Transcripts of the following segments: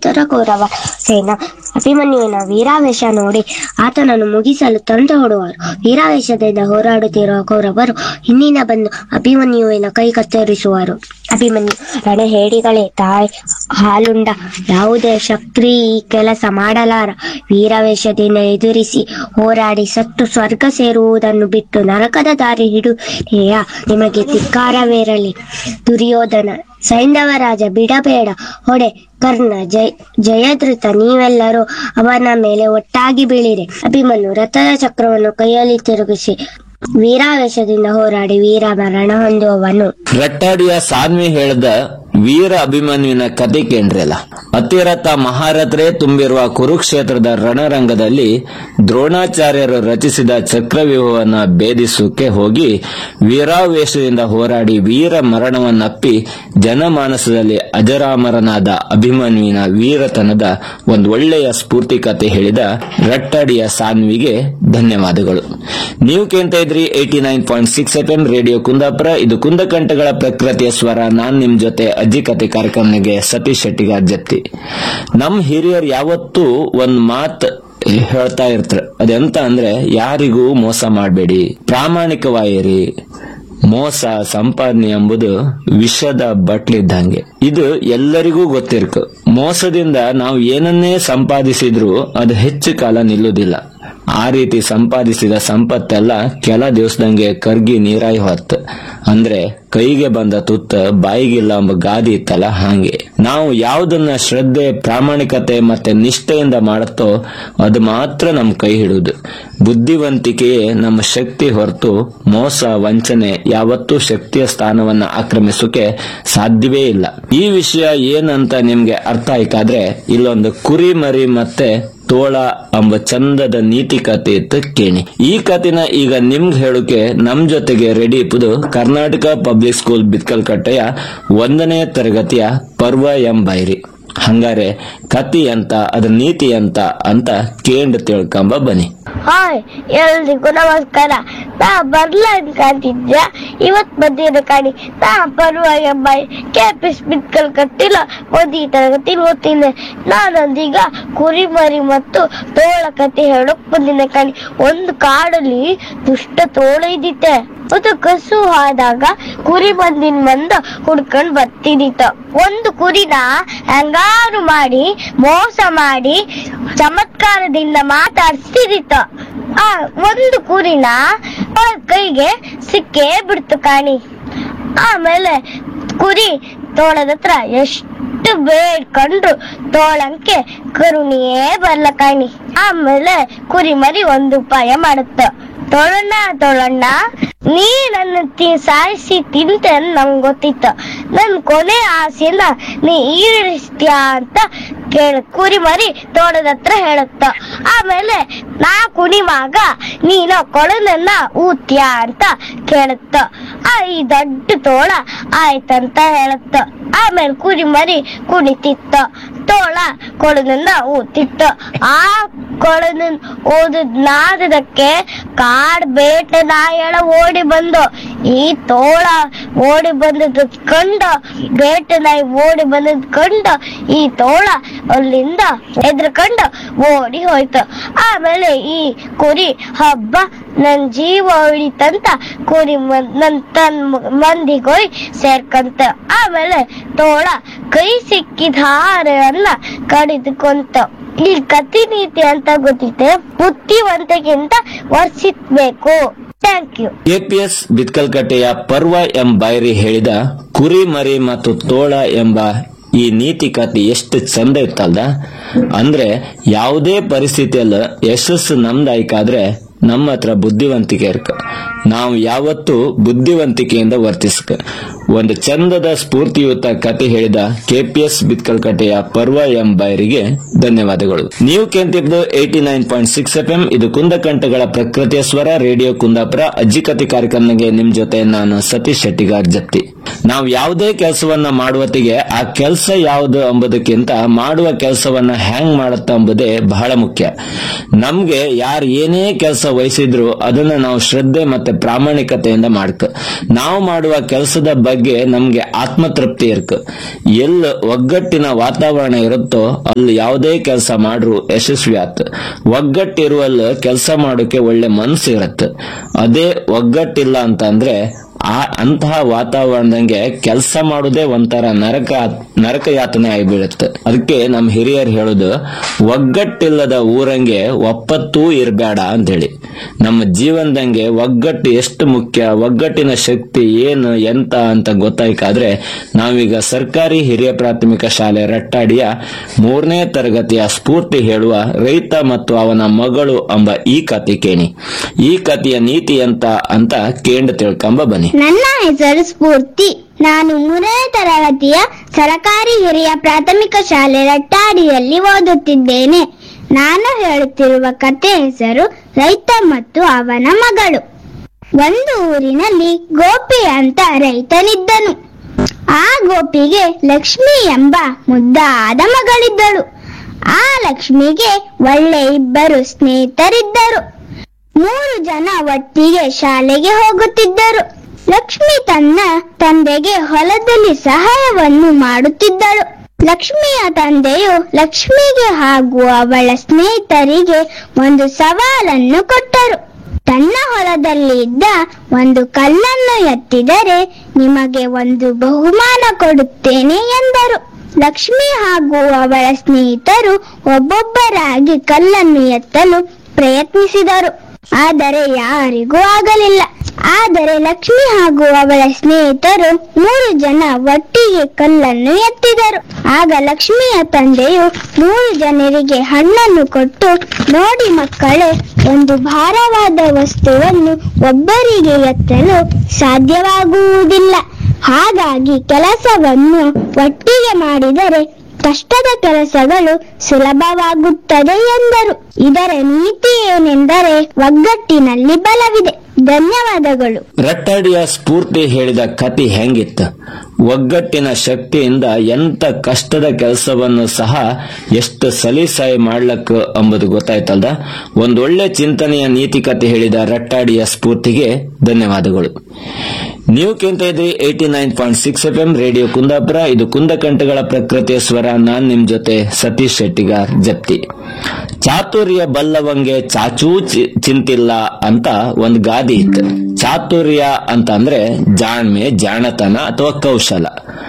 ಇತರ ಕೌರವ ಸೇನಾ ಅಭಿಮನ್ಯುವಿನ ವೀರಾವೇಶ ನೋಡಿ ಆತನನ್ನು ಮುಗಿಸಲು ತಂದು ಹೊಡುವರು ವೀರಾವೇಶದಿಂದ ಹೋರಾಡುತ್ತಿರುವ ಕೌರವರು ಹಿಂದಿನ ಬಂದು ಅಭಿಮನ್ಯುವಿನ ಕೈ ಕತ್ತರಿಸುವರು ಅಭಿಮನ್ಯು ರಣಹೇಡಿಗಳೇ ತಾಯಿ ಹಾಲುಂಡ ಯಾವುದೇ ಶಕ್ತಿ ಈ ಕೆಲಸ ಮಾಡಲಾರ ವೀರಾವೇಶದಿಂದ ಎದುರಿಸಿ ಹೋರಾಡಿ ಸತ್ತು ಸ್ವರ್ಗ ಸೇರುವುದನ್ನು ಬಿಟ್ಟು ನರಕದ ದಾರಿ ಹಿಡಿಯಾ ನಿಮಗೆ ಧಿಕ್ಕಾರವಿರಲಿ ದುರ್ಯೋಧನ ಸೈಂಧವರಾಜ ಬಿಡಬೇಡ ಹೊಡೆ ಕರ್ಣ ಜಯ ಜಯದೃತ ನೀವೆಲ್ಲರೂ ಅವನ ಮೇಲೆ ಒಟ್ಟಾಗಿ ಬೀಳಿರಿ ಅಭಿಮನ್ಯು ರಥದ ಚಕ್ರವನ್ನು ಕೈಯಲ್ಲಿ ತಿರುಗಿಸಿ ವೀರಾವೇಶದಿಂದ ಹೋರಾಡಿ ವೀರ ಮರಣ ಹೊಂದುವವನು ರಟ್ಟಾಡಿಯ ಸಾನ್ವಿ ಹೇಳ್ದ ವೀರ ಅಭಿಮನ್ಯುವಿನ ಕತೆ ಕೇಳ್ರಲ್ಲ ಅತಿರಥ ಮಹಾರಥರೇ ತುಂಬಿರುವ ಕುರುಕ್ಷೇತ್ರದ ರಣರಂಗದಲ್ಲಿ ದ್ರೋಣಾಚಾರ್ಯರು ರಚಿಸಿದ ಚಕ್ರವ್ಯೂಹವನ್ನ ಭೇದಿಸೋಕೆ ಹೋಗಿ ವೀರಾವೇಶದಿಂದ ಹೋರಾಡಿ ವೀರ ಮರಣವನ್ನಪ್ಪಿ ಜನಮಾನಸದಲ್ಲಿ ಅಜರಾಮರನಾದ ಅಭಿಮನ್ಯುವಿನ ವೀರತನದ ಒಂದು ಒಳ್ಳೆಯ ಸ್ಫೂರ್ತಿ ಕತೆ ಹೇಳಿದ ರಟ್ಟಾಡಿಯ ಸಾನ್ವಿಗೆ ಧನ್ಯವಾದಗಳು ನೀವು ಕೇಳ್ತಾ ಇದ್ರಿ eighty nine point six F M radio Kundapura ಇದು ಕುಂದಕಂಠಗಳ ಪ್ರಕೃತಿಯ ಸ್ವರ ನಾನ್ ನಿಮ್ ಜೊತೆ ಅಜ್ಜಿ ಕತೆ ಕಾರ್ಯಕ್ರಮಕ್ಕೆ ಸತೀಶ್ ಶೆಟ್ಟಿಗಾರ್ ಜತ್ತಿ ನಮ್ ಹಿರಿಯರು ಯಾವತ್ತೂ ಒಂದ್ ಮಾತ್ ಹೇಳ್ತಾ ಇರ್ತಾರೆ ಅದೆಂತ ಅಂದ್ರೆ ಯಾರಿಗೂ ಮೋಸ ಮಾಡಬೇಡಿ ಪ್ರಾಮಾಣಿಕವಾಗಿರಿ ಮೋಸ ಸಂಪಾದನೆ ಎಂಬುದು ವಿಷದ ಬಟ್ಲಿದ್ದಂಗೆ ಇದು ಎಲ್ಲರಿಗೂ ಗೊತ್ತಿರ್ಕು ಮೋಸದಿಂದ ನಾವು ಏನನ್ನೇ ಸಂಪಾದಿಸಿದ್ರೂ ಅದು ಹೆಚ್ಚು ಕಾಲ ನಿಲ್ಲುವುದಿಲ್ಲ ಆ ರೀತಿ ಸಂಪಾದಿಸಿದ ಸಂಪತ್ತೆಲ್ಲ ಕೆಲ ದಿವಸದಂಗೆ ಕರ್ಗಿ ನೀರಾಯಿ ಹೊತ್ತು ಅಂದ್ರೆ ಕೈಗೆ ಬಂದ ತುತ್ತ ಬಾಯಿಗಿಲ್ಲ ಎಂಬ ಗಾದಿ ಇತ್ತಲ್ಲ ಹಾಗೆ ನಾವು ಯಾವುದನ್ನ ಶ್ರದ್ಧೆ ಪ್ರಾಮಾಣಿಕತೆ ಮತ್ತೆ ನಿಷ್ಠೆಯಿಂದ ಮಾಡುತ್ತೋ ಅದು ಮಾತ್ರ ನಮ್ ಕೈ ಹಿಡುವುದು ಬುದ್ಧಿವಂತಿಕೆಯೇ ನಮ್ಮ ಶಕ್ತಿ ಹೊರತು ಮೋಸ ವಂಚನೆ ಯಾವತ್ತೂ ಶಕ್ತಿಯ ಸ್ಥಾನವನ್ನ ಆಕ್ರಮಿಸೋಕೆ ಸಾಧ್ಯವೇ ಇಲ್ಲ ಈ ವಿಷಯ ಏನಂತ ನಿಮ್ಗೆ ಅರ್ಥ ಆಯ್ಕಾದ್ರೆ ಇಲ್ಲೊಂದು ಕುರಿ ಮರಿ ಮತ್ತೆ ತೋಳ ಎಂಬ ಚಂದದ ನೀತಿ ಕಥೆ ಇತ್ತು ಕೇಳಿ ಈ ಕಥೆನ ಈಗ ನಿಮ್ಗೆ ಹೇಳೋಕೆ ನಮ್ ಜೊತೆಗೆ ರೆಡಿ ಇಪ್ಪುದು ಕರ್ನಾಟಕ ಪಬ್ಲಿಕ್ ಸ್ಕೂಲ್ ಬಿತ್ಕಲ್ಕಟ್ಟೆಯ ಒಂದನೇ ತರಗತಿಯ ಪರ್ವ ಎಂ ಬೈರಿ ಹಂಗಾರೆ ಕತಿ ಅಂತ ಅದ್ರ ನೀತಿ ಅಂತ ಅಂತ ಕೇಂಡ್ ತಿಳ್ಕೊಂಬ ಬನ್ನಿ ಹಾಯ್ ಎಲ್ರಿಗೂ ನಮಸ್ಕಾರ ನಾ ಬರ್ಲ ಅನ್ಕೊಂತಿದ್ದೆ ಇವತ್ ಬಂದಿರೋ ಕಾಣಿ ನಾ ಪರವಾಗಿ ಬಾಯಿ ಕ್ಯಾಪಿಸ್ ಬಿತ್ಕಲ್ ಕಟ್ಟಿಲ್ಲ ಒಂದು ಈ ತರಗತಿ ಓದ್ತೀನಿ ನಾನಂದೀಗ ಕುರಿ ಮರಿ ಮತ್ತು ತೋಳ ಕತೆ ಹೇಳಕ್ ಬಂದಿನ ಕಾಣಿ ಒಂದು ಕಾಡಲ್ಲಿ ದುಷ್ಟ ತೋಳ ಇದ್ದಿತ್ತೆ ಅದು ಕಸು ಆದಾಗ ಕುರಿ ಮಂದಿನ ಮಂದ ಹುಡ್ಕೊಂಡ್ ಬರ್ತಿದಿತ್ತ ಒಂದು ಕುರಿನ ಹೆಂಗಾರು ಮಾಡಿ ಮೋಸ ಮಾಡಿ ಚಮತ್ಕಾರದಿಂದ ಮಾತಾಡ್ಸ್ತಿದಿತ್ತ ಆ ಒಂದು ಕುರಿನ ಅವ್ರ ಕೈಗೆ ಸಿಕ್ಕೇ ಬಿಡ್ತು ಕಾಣಿ ಆಮೇಲೆ ಕುರಿ ತೋಳದ ಹತ್ರ ಎಷ್ಟು ಬೇಡ್ಕೊಂಡ್ರು ತೋಳಂಕೆ ಕರುಣಿಯೇ ಬರ್ಲ ಕಾಣಿ ಆಮೇಲೆ ಕುರಿ ಮರಿ ಒಂದು ಉಪಾಯ ಮಾಡುತ್ತ ತೋಳಣ್ಣ ತೋಳಣ್ಣ ನೀ ನನ್ನ ತಿ- ಸಾಯಿಸಿ ತಿಂತೆ ನಂಗೆ ಗೊತ್ತಿತ್ತು ನನ್ ಕೊನೆ ಆಸೆನ ನೀ ಈಡೇರಿಸ್ತೀಯ ಅಂತ ಕೇಳ ಕುರಿ ಮರಿ ತೋಟದ ಹತ್ರ ಹೇಳುತ್ತ ಆಮೇಲೆ ನಾ ಕುಣಿವಾಗ ನೀನು ಕೊಳನನ್ನ ಊತ್ಯ ಅಂತ ಕೇಳುತ್ತ ಆ ಈ ದೊಡ್ಡ ತೋಳ ಆಯ್ತಂತ ಹೇಳುತ್ತ ಆಮೇಲೆ ಕುರಿ ಮರಿ ಕುಣಿತಿತ್ತ ತೋಳ ಕೊಳನನ್ನ ಊತಿತ್ತ ಆ ಕೊಳನ ಓದದ್ ನಾದದಕ್ಕೆ ಕಾಡ್ ಬೇಟೆ ನಾಯಳ ಓಡಿ ಬಂದು ಈ ತೋಳ ಓಡಿ ಬಂದದ್ ಕಂಡು ಬೇಟೆ ನಾಯಿ ಓಡಿ ಬಂದದ್ ಕಂಡು ಈ ತೋಳ ಅಲ್ಲಿಂದ ಎದ್ರಕಂಡು ಓಡಿ ಹೋಯ್ತು ಆಮೇಲೆ ಈ ಕುರಿ ಹಬ್ಬ ನನ್ ಜೀವ ಉಳಿತಂತ ಕುರಿ ಮ- ನನ್ ತನ್ ಮ- ಮಂದಿಗ್ ಹೋಯ್ ಸೇರ್ಕಂತ ಆಮೇಲೆ ತೋಳ ಕೈ ಸಿಕ್ಕಿದ ಹಾರನ್ನ ಕಡಿದುಕೊಂತ ಈ ಕತಿ ನೀತಿ ಅಂತ ಗೊತ್ತಿತ್ತೆ ಬುದ್ಧಿವಂತಿಕೆಂತ ವರ್ತಿಸ್ಬೇಕು ಥ್ಯಾಂಕ್ ಯು ಕೆಪಿಎಸ್ ಬಿತ್ಕಲ್ಕಟ್ಟೆಯ ಪರ್ವ ಎಂ ಬೈರಿ ಹೇಳಿದ ಕುರಿ ಮರಿ ಮತ್ತು ತೋಳ ಎಂಬ ಈ ನೀತಿ ಕಥೆ ಎಷ್ಟು ಚಂದ ಇತ್ತಲ್ದ ಅಂದ್ರೆ ಯಾವುದೇ ಪರಿಸ್ಥಿತಿಯಲ್ಲ ಯಶಸ್ಸು ನಮ್ದಾಯ್ಕಾದ್ರೆ ನಮ್ಮ ಹತ್ರ ಬುದ್ಧಿವಂತಿಕೆ ಇರ್ಕ ನಾವು ಯಾವತ್ತೂ ಬುದ್ಧಿವಂತಿಕೆಯಿಂದ ವರ್ತಿಸ್ಕ ಒಂದು ಚಂದದ ಸ್ಫೂರ್ತಿಯುತ ಕತೆ ಹೇಳಿದ ಕೆಪಿಎಸ್ ಬಿತ್ಕಲ್ಕಟ್ಟೆಯ ಪರ್ವ ಎಂ ಬೈರಿಗೆ ಧನ್ಯವಾದಗಳು ನೀವು ಕೇಂತಿದ್ದು eighty nine point six F M ಇದು ಕುಂದಕಂಠಗಳ ಪ್ರಕೃತಿಯ ಸ್ವರ ರೇಡಿಯೋ ಕುಂದಾಪುರ ಅಜ್ಜಿ ಕತೆ ಕಾರ್ಯಕ್ರಮಕ್ಕೆ ನಿಮ್ ಜೊತೆ ನಾನು ಸತೀಶ್ ಶೆಟ್ಟಿಗಾರ್ ಜತ್ತಿ ನಾವು ಯಾವುದೇ ಕೆಲಸವನ್ನ ಮಾಡುವತ್ತಿಗೆ ಆ ಕೆಲಸ ಯಾವುದು ಎಂಬುದಕ್ಕಿಂತ ಮಾಡುವ ಕೆಲಸವನ್ನ ಹ್ಯಾಂಗ್ ಮಾಡುತ್ತ ಎಂಬುದೇ ಬಹಳ ಮುಖ್ಯ ನಮ್ಗೆ ಯಾರು ಏನೇ ಕೆಲಸ ವಹಿಸಿದ್ರು ಅದನ್ನ ನಾವು ಶ್ರದ್ಧೆ ಮತ್ತೆ ಪ್ರಾಮಾಣಿಕತೆಯಿಂದ ಮಾಡ್ಕ ನಾವು ಮಾಡುವ ಕೆಲಸದ ಬಗ್ಗೆ ನಮ್ಗೆ ಆತ್ಮತೃಪ್ತಿ ಇರ್ಕ ಎಲ್ಲಿ ಒಗ್ಗಟ್ಟಿನ ವಾತಾವರಣ ಇರುತ್ತೋ ಅಲ್ಲಿ ಯಾವುದೇ ಕೆಲಸ ಮಾಡ್ರು ಯಶಸ್ವಿ ಆತ ಒಗ್ಗಟ್ಟಿರುವಲ್ಲಿ ಕೆಲಸ ಮಾಡೋಕೆ ಒಳ್ಳೆ ಮನಸ್ಸು ಇರತ್ತೆ ಅದೇ ಒಗ್ಗಟ್ಟಿಲ್ಲ ಅಂತ ಅಂದ್ರೆ ಆ ಅಂತಹ ವಾತಾವರಣದಂಗೆ ಕೆಲಸ ಮಾಡುದೇ ಒಂಥರ ನರಕ ನರಕ ಯಾತನೆ ಆಗಿಬೀಳುತ್ತೆ ಅದಕ್ಕೆ ನಮ್ಮ ಹಿರಿಯರು ಹೇಳುದು ಒಗ್ಗಟ್ಟಿಲ್ಲದ ಊರಂಗೆ ಒಪ್ಪತ್ತೂ ಇರಬೇಡ ಅಂತ ಹೇಳಿ ನಮ್ಮ ಜೀವನದಂಗೆ ಒಗ್ಗಟ್ಟು ಎಷ್ಟು ಮುಖ್ಯ ಒಗ್ಗಟ್ಟಿನ ಶಕ್ತಿ ಏನು ಎಂತ ಅಂತ ಗೊತ್ತಾಯ್ಕಾದ್ರೆ ನಾವೀಗ ಸರ್ಕಾರಿ ಹಿರಿಯ ಪ್ರಾಥಮಿಕ ಶಾಲೆ ರಟ್ಟಾಡಿಯ ಮೂರನೇ ತರಗತಿಯ ಸ್ಫೂರ್ತಿ ಹೇಳುವ ರೈತ ಮತ್ತು ಅವನ ಮಗಳು ಎಂಬ ಈ ಕತೆ ಕೇಳಿ ಈ ಕಥೆಯ ನೀತಿ ಅಂತ ಅಂತ ಕೇಂದ್ರ ತಿಳ್ಕೊಂಬ ಬನ್ನಿ ನನ್ನ ಹೆಸರು ಸ್ಫೂರ್ತಿ ನಾನು ಮೂರನೇ ತರಗತಿಯ ಸರಕಾರಿ ಹಿರಿಯ ಪ್ರಾಥಮಿಕ ಶಾಲೆ ರಟ್ಟಾಡಿಯಲ್ಲಿ ಓದುತ್ತಿದ್ದೇನೆ ನಾನು ಹೇಳುತ್ತಿರುವ ಕತೆ ಹೆಸರು ರೈತ ಮತ್ತು ಅವನ ಮಗಳು ಒಂದು ಊರಿನಲ್ಲಿ ಗೋಪಿ ಅಂತ ರೈತನಿದ್ದನು ಆ ಗೋಪಿಗೆ ಲಕ್ಷ್ಮಿ ಎಂಬ ಮುದ್ದಾದ ಮಗಳಿದ್ದಳು ಆ ಲಕ್ಷ್ಮಿಗೆ ಒಳ್ಳೆ ಇಬ್ಬರು ಸ್ನೇಹಿತರಿದ್ದರು ಮೂರು ಜನ ಒಟ್ಟಿಗೆ ಶಾಲೆಗೆ ಹೋಗುತ್ತಿದ್ದರು ಲಕ್ಷ್ಮಿ ತನ್ನ ತಂದೆಗೆ ಹೊಲದಲ್ಲಿ ಸಹಾಯವನ್ನು ಮಾಡುತ್ತಿದ್ದಳು ಲಕ್ಷ್ಮಿಯ ತಂದೆಯು ಲಕ್ಷ್ಮಿಗೆ ಹಾಗೂ ಅವಳ ಸ್ನೇಹಿತರಿಗೆ ಒಂದು ಸವಾಲನ್ನು ಕೊಟ್ಟರು ತನ್ನ ಹೊಲದಲ್ಲಿ ಇದ್ದ ಒಂದು ಕಲ್ಲನ್ನು ಎತ್ತಿದರೆ ನಿಮಗೆ ಒಂದು ಬಹುಮಾನ ಕೊಡುತ್ತೇನೆ ಎಂದರು ಲಕ್ಷ್ಮಿ ಹಾಗೂ ಅವಳ ಸ್ನೇಹಿತರು ಒಬ್ಬೊಬ್ಬರಾಗಿ ಕಲ್ಲನ್ನು ಎತ್ತಲು ಪ್ರಯತ್ನಿಸಿದರು ಆದರೆ ಯಾರಿಗೂ ಆಗಲಿಲ್ಲ ಆದರೆ ಲಕ್ಷ್ಮಿ ಹಾಗೂ ಅವಳ ಸ್ನೇಹಿತರು ಮೂರು ಜನ ಒಟ್ಟಿಗೆ ಕಲ್ಲನ್ನು ಎತ್ತಿದರು ಆಗ ಲಕ್ಷ್ಮಿಯ ತಂದೆಯು ಮೂರು ಜನರಿಗೆ ಹಣ್ಣನ್ನು ಕೊಟ್ಟು ನೋಡಿ ಮಕ್ಕಳೇ ಒಂದು ಭಾರವಾದ ವಸ್ತುವನ್ನು ಒಬ್ಬರಿಗೆ ಎತ್ತಲು ಸಾಧ್ಯವಾಗುವುದಿಲ್ಲ ಹಾಗಾಗಿ ಕೆಲಸವನ್ನು ಒಟ್ಟಿಗೆ ಮಾಡಿದರೆ ಕಷ್ಟದ ಕೆಲಸಗಳು ಸುಲಭವಾಗುತ್ತದೆ ಎಂದರು ಇದರ ನೀತಿ ಏನೆಂದರೆ ಒಗ್ಗಟ್ಟಿನಲ್ಲಿ ಬಲವಿದೆ ಧನ್ಯವಾದಗಳು ರಟ್ಟಾಡಿಯ ಸ್ಫೂರ್ತಿ ಹೇಳಿದ ಕತಿ ಹೆಂಗಿತ್ತು ಒಗ್ಗಟ್ಟಿನ ಶಕ್ತಿಯಿಂದ ಎಂತ ಕಷ್ಟದ ಕೆಲಸವನ್ನು ಸಹ ಎಷ್ಟು ಸಲೀಸಾಯಿ ಮಾಡ್ಲಕ್ ಎಂಬುದು ಗೊತ್ತಾಯ್ತಲ್ದ ಒಂದೊಳ್ಳೆ ಚಿಂತನೆಯ ನೀತಿ ಕತೆ ಹೇಳಿದ ರಟ್ಟಾಡಿಯ ಸ್ಫೂರ್ತಿಗೆ ಧನ್ಯವಾದಗಳು ನೀವು ಕೇಳ್ತ ಇದ್ರಿ eighty nine point six F M radio Kundapura ಇದು ಕುಂದಕಂಠಗಳ ಪ್ರಕೃತಿಯ ಸ್ವರ ನಾನ್ ನಿಮ್ ಜೊತೆ ಸತೀಶ್ ಶೆಟ್ಟಿಗಾರ್ ಜಪ್ತಿ ಚಾತುರ್ಯ ಬಲ್ಲವಂಗೆ ಚಾಚೂ ಚಿ- ಚಿಂತಿಲ್ಲ ಅಂತ ಒಂದ್ ಗಾದಿ ಇತ್ತು ಚಾತುರ್ಯ ಅಂತ ಅಂದ್ರೆ ಜಾಣ್ಮೆ ಜಾಣತನ ಅಥವಾ ಕೌಶಲ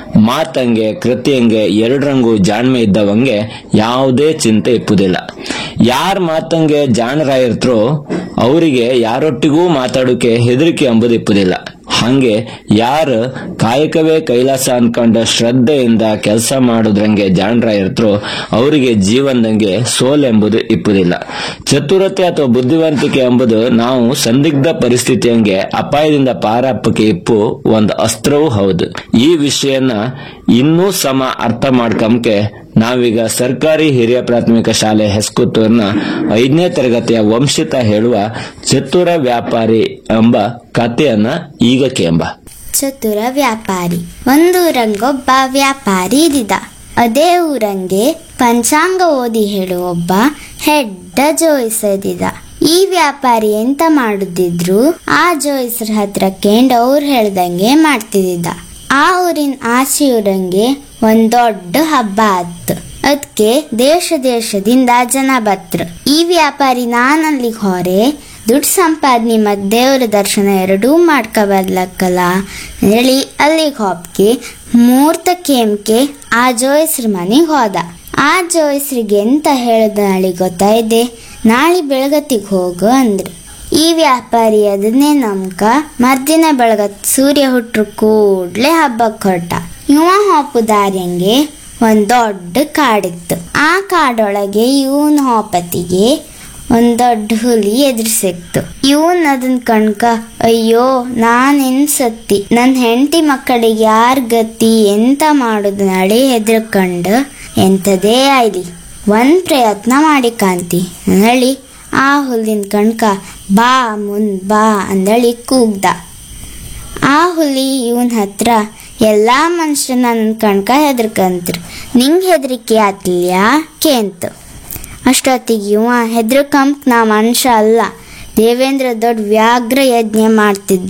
ಮಾತಂಗೆ ಕೃತಿಯಂಗೆ ಎರಡರಂಗೂ ಜಾಣ್ಮೆ ಇದ್ದವಂಗೆ ಯಾವುದೇ ಚಿಂತೆ ಇಪ್ಪುದಿಲ್ಲ ಯಾರ ಮಾತಂಗೆ ಜಾಣರಾಗಿರ್ತರೋ ಅವರಿಗೆ ಯಾರೊಟ್ಟಿಗೂ ಮಾತಾಡೋಕೆ ಹೆದರಿಕೆ ಎಂಬುದು ಇಪ್ಪುದಿಲ್ಲ ಹಂಗೆ ಯಾರು ಕಾಯಕವೇ ಕೈಲಾಸ ಅನ್ಕೊಂಡ ಶ್ರದ್ಧೆಯಿಂದ ಕೆಲಸ ಮಾಡೋದ್ರಂಗೆ ಜಾಣರ ಇರ್ತರೋ ಅವರಿಗೆ ಜೀವನದಂಗೆ ಸೋಲ್ ಎಂಬುದು ಇಪ್ಪುದಿಲ್ಲ ಚತುರತೆ ಅಥವಾ ಬುದ್ಧಿವಂತಿಕೆ ಎಂಬುದು ನಾವು ಸಂದಿಗ್ಧ ಪರಿಸ್ಥಿತಿಯಂಗೆ ಅಪಾಯದಿಂದ ಪಾರಾಪಕ್ಕೆ ಇಪ್ಪು ಒಂದು ಅಸ್ತ್ರವೂ ಹೌದು ಈ ವಿಷಯನ ಇನ್ನೂ ಸಮ ಅರ್ಥ ಮಾಡ್ಕಂಕೆ ನಾವೀಗ ಸರ್ಕಾರಿ ಹಿರಿಯ ಪ್ರಾಥಮಿಕ ಶಾಲೆ ಹೆಸ್ಕುತ್ತೂರ್ನ ಐದನೇ ತರಗತಿಯ ವಂಶಿತ ಹೇಳುವ ಚತುರ ವ್ಯಾಪಾರಿ ಎಂಬ ಕಥೆಯನ್ನ ಈಗ ಕೇಂಬ ಚತುರ ವ್ಯಾಪಾರಿ ಒಂದೂರಂಗೊಬ್ಬ ವ್ಯಾಪಾರಿ ಇದ್ದಿದ್ದ ಅದೇ ಊರಂಗೆ ಪಂಚಾಂಗ ಓದಿ ಹೇಳುವ ಒಬ್ಬ ಹೆಡ್ಡ ಜೋಯಿಸದಿದ್ದ ಈ ವ್ಯಾಪಾರಿ ಎಂತ ಮಾಡುದಿದ್ರು ಆ ಜೋಯಿಸ್ರ ಹತ್ರ ಕೇಂಡ್ ಅವ್ರು ಹೇಳ್ದಂಗೆ ಮಾಡ್ತಿದ್ದ ಆ ಊರಿನ ಆಚೆ ಊರಂಗೆ ಒಂದ್ ದೊಡ್ಡ ಹಬ್ಬ ಆತ್ ಅದಕ್ಕೆ ದೇಶ ದೇಶದಿಂದ ಜನ ಬತ್ರು ಈ ವ್ಯಾಪಾರಿ ನಾನಲ್ಲಿಗೆ ಹೊರೆ ದುಡ್ಡು ಸಂಪಾದನೆ ಮತ್ತು ದೇವರ ದರ್ಶನ ಎರಡೂ ಮಾಡ್ಕೊಬರ್ಲಕ್ಕಲ್ಲ ಹೇಳಿ ಅಲ್ಲಿಗೆ ಹೋಪ್ಕೆ ಮೂರ್ತ ಕೇಮ್ಕೆ ಆ ಜೋಯಿಸ್ರ ಮನೆಗೆ ಹೋದ ಆ ಜೋಯಿಸ್ರಿಗೆ ಎಂತ ಹೇಳ್ದ ನಾಳೆ ಗೊತ್ತಾಯ್ದೆ ನಾಳೆ ಬೆಳಗತ್ತಿಗೆ ಹೋಗು ಅಂದ್ರು ಈ ವ್ಯಾಪಾರಿ ಅದನ್ನೇ ನಮ್ಕ ಮರ್ದಿನ ಬೆಳಗತ್ ಸೂರ್ಯ ಹುಟ್ರು ಕೂಡ್ಲೆ ಹಬ್ಬಕ್ಕೆ ಹೊರಟ ಇವ ಹೋಪು ದಾರ್ಯಂಗೆ ಒಂದ್ ದೊಡ್ಡ ಕಾಡಿತ್ತು ಆ ಕಾಡೊಳಗೆ ಇವನ್ ಹೋಪತಿಗೆ ಒಂದ್ ದೊಡ್ಡ ಹುಲಿ ಎದುರು ಸಿಕ್ತು ಇವನ್ ಅದನ್ ಕಣ್ಕ ಅಯ್ಯೋ ನಾನೆನ್ ಸತ್ತಿ ನನ್ ಹೆಂಡತಿ ಮಕ್ಕಳಿಗೆ ಯಾರ್ ಗತಿ ಎಂತ ಮಾಡುದು ನಡಿ ಹೆದರ್ಕಂಡು ಎಂಥದೇ ಆಯ್ಲಿ ಒಂದ್ ಪ್ರಯತ್ನ ಮಾಡಿ ಕಾಂತಿ ಹೇಳಿ ಆ ಹುಲ್ಲಿನ ಕಣ್ಕ ಬಾ ಮುಂದ್ ಬಾ ಅಂದಳಿ ಕೂಗ್ದ ಆ ಹುಲಿ ಇವನ್ ಹತ್ರ ಎಲ್ಲಾ ಮನುಷ್ಯರು ನನ್ನ ಕಣ್ಕ ಹೆದರ್ಕಂತ್ರು ನಿಂಗೆ ಹೆದರಿಕೆ ಆತಿಲ್ಯಾ ಕೇಂತು ಅಷ್ಟೊತ್ತಿಗೆ ಇವ ಹೆದ್ರಕಂಪ್ ನಾ ಮನುಷ್ಯ ಅಲ್ಲ ದೇವೇಂದ್ರ ದೊಡ್ಡ ವ್ಯಾಘ್ರ ಯಜ್ಞ ಮಾಡ್ತಿದ್ದ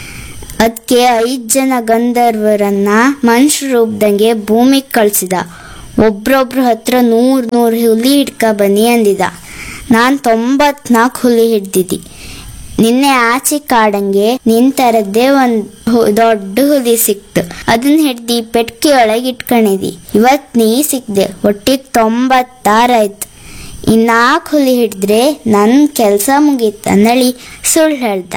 ಅದಕ್ಕೆ ಐದು ಜನ ಗಂಧರ್ವರನ್ನ ಮನುಷ್ಯ ರೂಪದಂಗೆ ಭೂಮಿಗೆ ಕಳ್ಸಿದ ಒಬ್ರೊಬ್ರ ಹತ್ರ ನೂರು ನೂರು ಹುಲಿ ಹಿಡ್ಕ ಬನ್ನಿ ಅಂದಿದ ನಾನು ತೊಂಬತ್ನಾಲ್ಕು ಹುಲಿ ಹಿಡ್ದಿದ್ದಿ ನಿನ್ನೆ ಆಚೆ ಕಾಡಂಗೆ ನಿನ್ ತರದ್ದೇ ಒಂದ್ ಹು- ದೊಡ್ಡ ಹುಲಿ ಸಿಕ್ತು ಅದನ್ನ ಹಿಡ್ದಿ ಪೆಟ್ಕಿ ಒಳಗೆ ಇಟ್ಕೊಂಡಿದಿ ಇವತ್ ನೀ ಸಿಕ್ದೆ ಒಟ್ಟಿಗೆ ತೊಂಬತ್ತಾರಾಯ್ತು ಇನ್ನಾಕ್ ಹುಲಿ ಹಿಡಿದ್ರೆ ನನ್ ಕೆಲ್ಸ ಮುಗೀತ್ ಅಂದಳಿ ಸುಳ್ಳು ಹೇಳ್ದ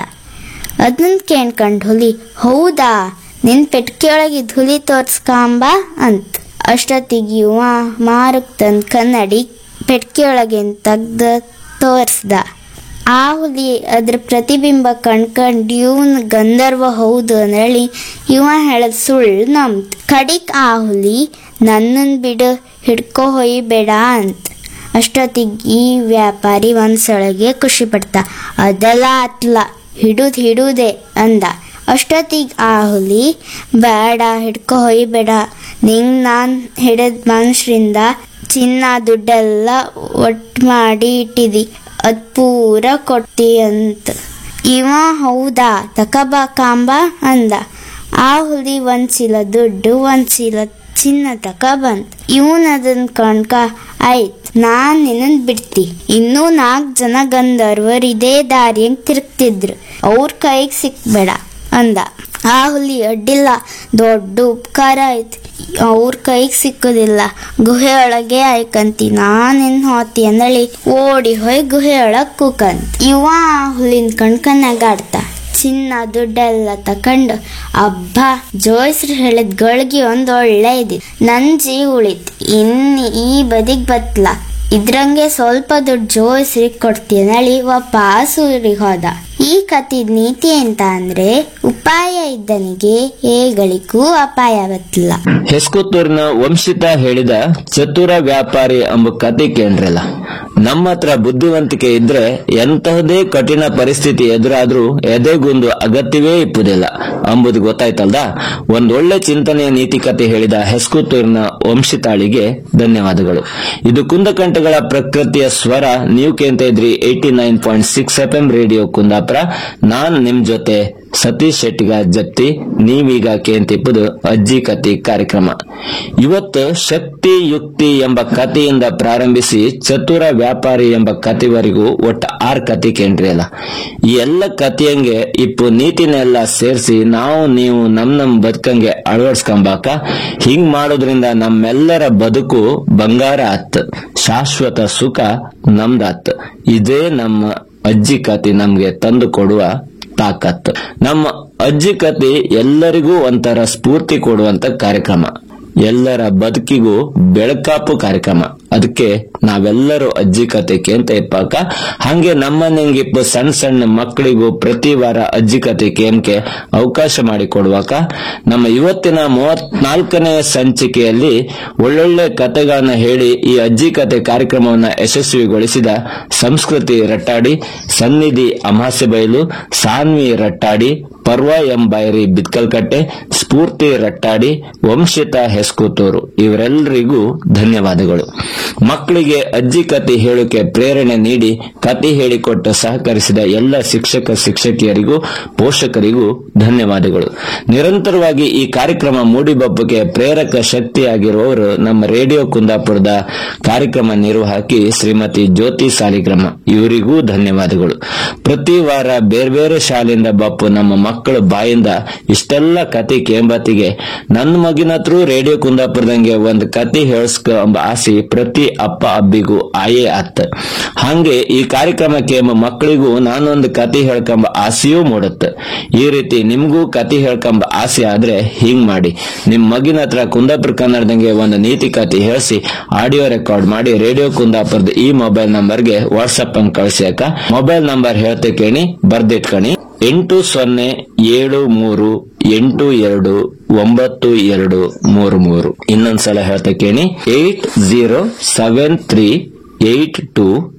ಅದನ್ನ ಕೇಳ್ಕಂಡ್ ಹುಲಿ ಹೌದಾ ನಿನ್ ಪೆಟ್ಕಿಯೊಳಗಿದ್ ಹುಲಿ ತೋರ್ಸ್ಕಾಂಬ ಅಂತ ಅಷ್ಟೊತ್ತಿಗೆ ಇವ ಮಾರಕ್ ತಂದ್ ಕನ್ನಡಿ ಪೆಟ್ಕಿಯೊಳಗಿನ್ ತೆಗ್ದ ತೋರ್ಸ್ದ ಆ ಹುಲಿ ಅದ್ರ ಪ್ರತಿಬಿಂಬ ಕಣ್ಕಂಡ್ ಇವನ್ ಗಂಧರ್ವ ಹೌದು ಅಂದೇಳಿ ಇವ ಹೇಳದ್ ಸುಳ್ಳು ನಂಬ್ತ್ ಕಡಿಕ್ ಆ ಹುಲಿ ನನ್ನನ್ ಬಿಡು ಹಿಡ್ಕೊ ಹೊಯ್ಬೇಡ ಅಂತ ಅಷ್ಟೊತ್ತಿಗೆ ಈ ವ್ಯಾಪಾರಿ ಒಂದ್ಸೊಳಗೆ ಖುಷಿ ಪಡ್ತ ಅದೆಲ್ಲ ಆತ್ಲ ಹಿಡುದ್ ಹಿಡುದೆ ಅಂದ ಅಷ್ಟೊತ್ತಿಗೆ ಆ ಹುಲಿ ಬೇಡ ಹಿಡ್ಕೊ ಹೊಯ್ಬೇಡ ನಿಂಗ್ ನಾನ್ ಹಿಡಿದ ಮನುಷ್ಯರಿಂದ ಚಿನ್ನ ದುಡ್ಡೆಲ್ಲ ಒಟ್ಟು ಮಾಡಿ ಇಟ್ಟಿದಿ ಅದ್ ಪೂರ ಕೊಡ್ತಿ ಅಂತ ಇವ ಹೌದಾ ತಕಬಾ ಕಾಂಬ ಅಂದ ಆ ಹುಲಿ ಒಂದ್ ಚೀಲ ದುಡ್ಡು ಒಂದ್ ಚೀಲ ಚಿನ್ನ ತಕ ಬಂತ್ ಇವನ್ ಅದನ್ ಕಣ್ಕ ಆಯ್ತ್ ನಾನ್ ನಿನ್ನನ್ ಬಿಡ್ತಿ ಇನ್ನೂ ನಾಲ್ಕ್ ಜನ ಗಂಧರ್ವರ್ ಇದೇ ದಾರಿಯಂಗ್ ತಿರುಗ್ತಿದ್ರು ಅವ್ರ ಕೈಗ್ ಸಿಕ್ಬೇಡ ಅಂದ ಆ ಹುಲಿ ಅಡ್ಡಿಲ್ಲ ದೊಡ್ಡ ಉಪಕಾರ ಆಯ್ತು ಅವ್ರ ಕೈಗೆ ಸಿಕ್ಕೋದಿಲ್ಲ ಗುಹೆ ಒಳಗೆ ಆಯ್ಕಂತಿ ನಾನಿನ್ ಹೋತಿ ಅಂದಳಿ ಓಡಿ ಹೋಯ್ ಗುಹೆ ಒಳಗ್ ಕೂಕಂತ ಇವ ಆ ಹುಲಿನ ಕಣ್ಕನ್ನಾಗ ಆಡ್ತ ಚಿನ್ನ ದುಡ್ಡೆಲ್ಲ ತಕಂಡು ಅಬ್ಬ ಜೋಯ್ಸ್ರು ಹೇಳಿದ್ ಗಳಿಗೆ ಒಂದ್ ಒಳ್ಳೆ ಇದಿ ನನ್ ಜೀವ ಉಳಿತ್ ಇನ್ ಈ ಬದಿಗ್ ಬತ್ಲ ಇದ್ರಂಗೆ ಸ್ವಲ್ಪ ದುಡ್ಡು ಜೋಯ್ಸ್ರಿಗೆ ಕೊಡ್ತೀನಿ ನಳಿ ವಾಪಸ್ ಊರಿಗೆ ಹೋದ ಈ ಕಥಿದ್ ನೀತಿ ಎಂತ ಅಂದ್ರೆ ಉಪಾಯ ಇದ್ದನಿಗೆ ಏಗಳಿಗೂ ಅಪಾಯ ಬತ್ತಿಲ್ಲ ಹೆಸ್ಕುತ್ತೂರಿನ ವಂಶಿತ ಹೇಳಿದ ಚತುರ ವ್ಯಾಪಾರಿ ಎಂಬ ಕತೆ ಕೇಳ್ರಲ್ಲ ನಮ್ಮ ಹತ್ರ ಬುದ್ಧಿವಂತಿಕೆ ಇದ್ರೆ ಎಂತಹದೇ ಕಠಿಣ ಪರಿಸ್ಥಿತಿ ಎದುರಾದ್ರೂ ಎದೆಗುಂದು ಅಗತ್ಯವೇ ಇಪ್ಪುದಿಲ್ಲ ಅಂಬುದು ಗೊತ್ತಾಯ್ತಲ್ದ ಒಂದೊಳ್ಳೆ ಚಿಂತನೆಯ ನೀತಿ ಕತೆ ಹೇಳಿದ ಹೆಸ್ಕುತ್ತೂರಿನ ವಂಶಿತಾಳಿಗೆ ಧನ್ಯವಾದಗಳು ಇದು ಕುಂದಕಂಠಗಳ ಪ್ರಕೃತಿಯ ಸ್ವರ ನೀವು ಕೇಳ್ತಾ ಇದ್ರಿ eighty nine point six F M radio Kundapura ನಾನ್ ನಿಮ್ ಜೊತೆ ಸತೀಶ್ ಶೆಟ್ಟಿಗ ಜತ್ತಿ ನೀವೀಗ ಕೇಂತಿಪ್ಪುದು ಅಜ್ಜಿ ಕತಿ ಕಾರ್ಯಕ್ರಮ ಇವತ್ತು ಶಕ್ತಿ ಯುಕ್ತಿ ಎಂಬ ಕಥೆಯಿಂದ ಪ್ರಾರಂಭಿಸಿ ಚತುರ ವ್ಯಾಪಾರಿ ಎಂಬ ಕಥೆವರೆಗೂ ಒಟ್ಟು ಆರ್ ಕತೆ ಕೇಂದ್ರಿ ಅಲ್ಲ ಈ ಎಲ್ಲ ಕಥೆಯಂಗೆ ಇಪ್ಪು ನೀತಿನೆಲ್ಲ ಸೇರಿಸಿ ನಾವು ನೀವು ನಮ್ ನಮ್ ಬದುಕಂಗೆ ಅಳವಡಿಸ್ಕೊಂಬಾಕ ಹಿಂಗ್ ಮಾಡೋದ್ರಿಂದ ನಮ್ಮೆಲ್ಲರ ಬದುಕು ಬಂಗಾರ ಆತ್ ಶಾಶ್ವತ ಸುಖ ನಮ್ದಾತ್ ಇದೇ ನಮ್ಮ ಅಜ್ಜಿ ಕತೆ ನಮ್ಗೆ ತಂದು ಕೊಡುವ ತಾಕತ್ ನಮ್ಮ ಅಜ್ಜಿ ಕತೆ ಎಲ್ಲರಿಗೂ ಒಂಥರ ಸ್ಫೂರ್ತಿ ಕೊಡುವಂತ ಕಾರ್ಯಕ್ರಮ ಎಲ್ಲರ ಬದುಕಿಗೂ ಬೆಳಕಾಪು ಕಾರ್ಯಕ್ರಮ ಅದಕ್ಕೆ ನಾವೆಲ್ಲರೂ ಅಜ್ಜಿ ಕತೆ ಕೇಂತ ಇಪ್ಪಾಕ ಹಂಗೆ ನಮ್ಮನೆಂಗಿಪ್ಪ ಸಣ್ಣ ಸಣ್ಣ ಮಕ್ಕಳಿಗೂ ಪ್ರತಿ ವಾರ ಅಜ್ಜಿ ಕತೆ ಕೇಂಕೆ ಅವಕಾಶ ಮಾಡಿಕೊಡುವಾಕ ನಮ್ಮ ಇವತ್ತಿನ ಮೂವತ್ನಾಲ್ಕನೇ ಸಂಚಿಕೆಯಲ್ಲಿ ಒಳ್ಳೊಳ್ಳೆ ಕತೆಗಳನ್ನ ಹೇಳಿ ಈ ಅಜ್ಜಿ ಕತೆ ಕಾರ್ಯಕ್ರಮವನ್ನ ಯಶಸ್ವಿಗೊಳಿಸಿದ ಸಂಸ್ಕೃತಿ ರಟ್ಟಾಡಿ ಸನ್ನಿಧಿ ಅಮಾಸೆ ಬಯಲು ಸಾನ್ವಿ ರಟ್ಟಾಡಿ ಪರ್ವ ಎಂಬೈರಿ ಬಿತ್ಕಲ್ಕಟ್ಟೆ ಸ್ಫೂರ್ತಿ ರಟ್ಟಾಡಿ ವಂಶಿತ ಹೆಸ್ಕೂತೂರು ಇವರೆಲ್ಲರಿಗೂ ಧನ್ಯವಾದಗಳು ಮಕ್ಕಳಿಗೆ ಅಜ್ಜಿ ಕತೆ ಹೇಳೋಕೆ ಪ್ರೇರಣೆ ನೀಡಿ ಕತೆ ಹೇಳಿಕೊಟ್ಟು ಸಹಕರಿಸಿದ ಎಲ್ಲ ಶಿಕ್ಷಕ ಶಿಕ್ಷಕಿಯರಿಗೂ ಪೋಷಕರಿಗೂ ಧನ್ಯವಾದಗಳು ನಿರಂತರವಾಗಿ ಈ ಕಾರ್ಯಕ್ರಮ ಮೂಡಿಬಬ್ಬಕ್ಕೆ ಪ್ರೇರಕ ಶಕ್ತಿಯಾಗಿರುವವರು ನಮ್ಮ ರೇಡಿಯೋ ಕುಂದಾಪುರದ ಕಾರ್ಯಕ್ರಮ ನಿರ್ವಾಹಕಿ ಶ್ರೀಮತಿ ಜ್ಯೋತಿ ಸಾಲಿಗ್ರಾಮ ಇವರಿಗೂ ಧನ್ಯವಾದಗಳು ಪ್ರತಿ ವಾರ ಬೇರೆ ಬೇರೆ ಶಾಲೆಯಿಂದ ಬಪ್ಪು ನಮ್ಮ ಮಕ್ಕಳ ಬಾಯಿಂದ ಇಷ್ಟೆಲ್ಲ ಕತೆ ಕೇಂಬತ್ತಿಗೆ ನನ್ನ ಮಗಿನ ಹತ್ರ ರೇಡಿಯೋ ಕುಂದಾಪುರದಂಗೆ ಒಂದು ಕತೆ ಹೇಳ್ಸ್ಕ ಎಂಬ ಆಸೆ ಪ್ರತಿ ಅಪ್ಪ ಅಬ್ಬಿಗೂ ಆಯೇ ಆತ್ ಹಂಗೆ ಈ ಕಾರ್ಯಕ್ರಮಕ್ಕೆ ಎಂಬ ಮಕ್ಕಳಿಗೂ ನಾನೊಂದು ಕತೆ ಹೇಳ್ಕೊಂಬ ಆಸೆಯೂ ಮೂಡುತ್ತೆ ಈ ರೀತಿ ನಿಮ್ಗೂ ಕತೆ ಹೇಳ್ಕೊಂಬ ಆಸೆ ಆದ್ರೆ ಹಿಂಗ್ ಮಾಡಿ ನಿಮ್ ಮಗಿನ ಹತ್ರ ಕುಂದಾಪುರ ಕನ್ನಡದಂಗೆ ಒಂದು ನೀತಿ ಕತೆ ಹೇಳ್ಸಿ ಆಡಿಯೋ ರೆಕಾರ್ಡ್ ಮಾಡಿ ರೇಡಿಯೋ ಕುಂದಾಪುರದ ಈ ಮೊಬೈಲ್ ನಂಬರ್ಗೆ ವಾಟ್ಸಪ್ ಅಂಗ್ ಕಳ್ಸ್ಯಾಕ ಮೊಬೈಲ್ ನಂಬರ್ ಹೇಳ್ತೆ ಕೇಳಿ ಬರ್ದಿಟ್ಕಣಿ ಎಂಟು ಸೊನ್ನೆ ಏಳು ಮೂರು ಎಂಟು ಎರಡು ಒಂಬತ್ತು ಎರಡು ಮೂರು ಮೂರು ಇನ್ನೊಂದ್ಸಲ ಹೇಳ್ತಾ ಕೇಳಿ eight zero seven three eight two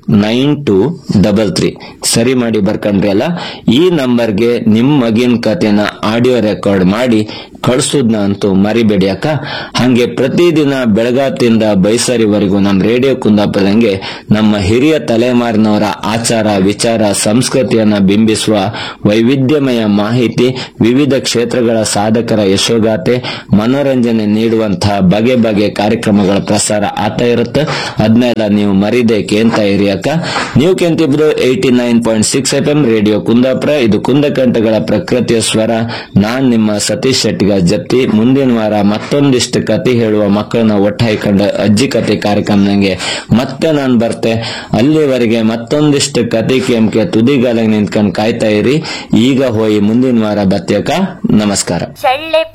nine two double three ಸರಿ ಮಾಡಿ ಬರ್ಕಂಡ್ರಿ ಅಲ್ಲ ಈ ನಂಬರ್ಗೆ ನಿಮ್ ಮಗಿನ ಕತೆನ ಆಡಿಯೋ ರೆಕಾರ್ಡ್ ಮಾಡಿ ಕಳ್ಸುದ್ನ ಅಂತೂ ಮರಿಬೇಡಿ ಅಕ್ಕ ಹಂಗೆ ಪ್ರತಿದಿನ ಬೆಳಗಾತಿಂದ ಬೈಸರಿವರೆಗೂ ನಮ್ಮ ರೇಡಿಯೋ ಕುಂದಾಪುರದಂಗೆ ನಮ್ಮ ಹಿರಿಯ ತಲೆಮಾರಿನವರ ಆಚಾರ ವಿಚಾರ ಸಂಸ್ಕೃತಿಯನ್ನ ಬಿಂಬಿಸುವ ವೈವಿಧ್ಯಮಯ ಮಾಹಿತಿ ವಿವಿಧ ಕ್ಷೇತ್ರಗಳ ಸಾಧಕರ ಯಶೋಗಾಥೆ ಮನೋರಂಜನೆ ನೀಡುವಂತಹ ಬಗೆ ಬಗೆ ಕಾರ್ಯಕ್ರಮಗಳ ಪ್ರಸಾರ ಆಗ್ತಾ ಇರುತ್ತೆ ಅದನ್ನೆಲ್ಲ ನೀವು ಮರಿದೆ ಕೇಂತ ಇರಿ ಅಕ್ಕ ನೀವು ಕೇಂತಿಬ್ರು eighty nine point six F M radio Kundapura ಇದು ಕುಂದಕಂಠಗಳ ಪ್ರಕೃತಿಯ ಸ್ವರ ನಾನ್ ನಿಮ್ಮ ಸತೀಶ್ ಶೆಟ್ಟಿಗ ಜತ್ತಿ ಮುಂದಿನ ವಾರ ಮತ್ತೊಂದಿಷ್ಟು ಕತೆ ಹೇಳುವ ಮಕ್ಕಳನ್ನ ಒಟ್ಟಾಯ್ಕೊಂಡ ಅಜ್ಜಿ ಕತೆ ಕಾರ್ಯಕ್ರಮದಂಗೆ ಮತ್ತೆ ನಾನ್ ಬರ್ತೆ ಅಲ್ಲಿವರೆಗೆ ಮತ್ತೊಂದಿಷ್ಟು ಕತೆ ಕೆಂಕೆ ತುದಿಗಾಲಾಗ ನಿಂತ್ಕೊಂಡು ಕಾಯ್ತಾ ಇರಿ ಈಗ ಹೋಗಿ ಮುಂದಿನ ವಾರ ಬತ್ತೀಯಕ್ಕ ನಮಸ್ಕಾರ ಚಳ್ಳೆ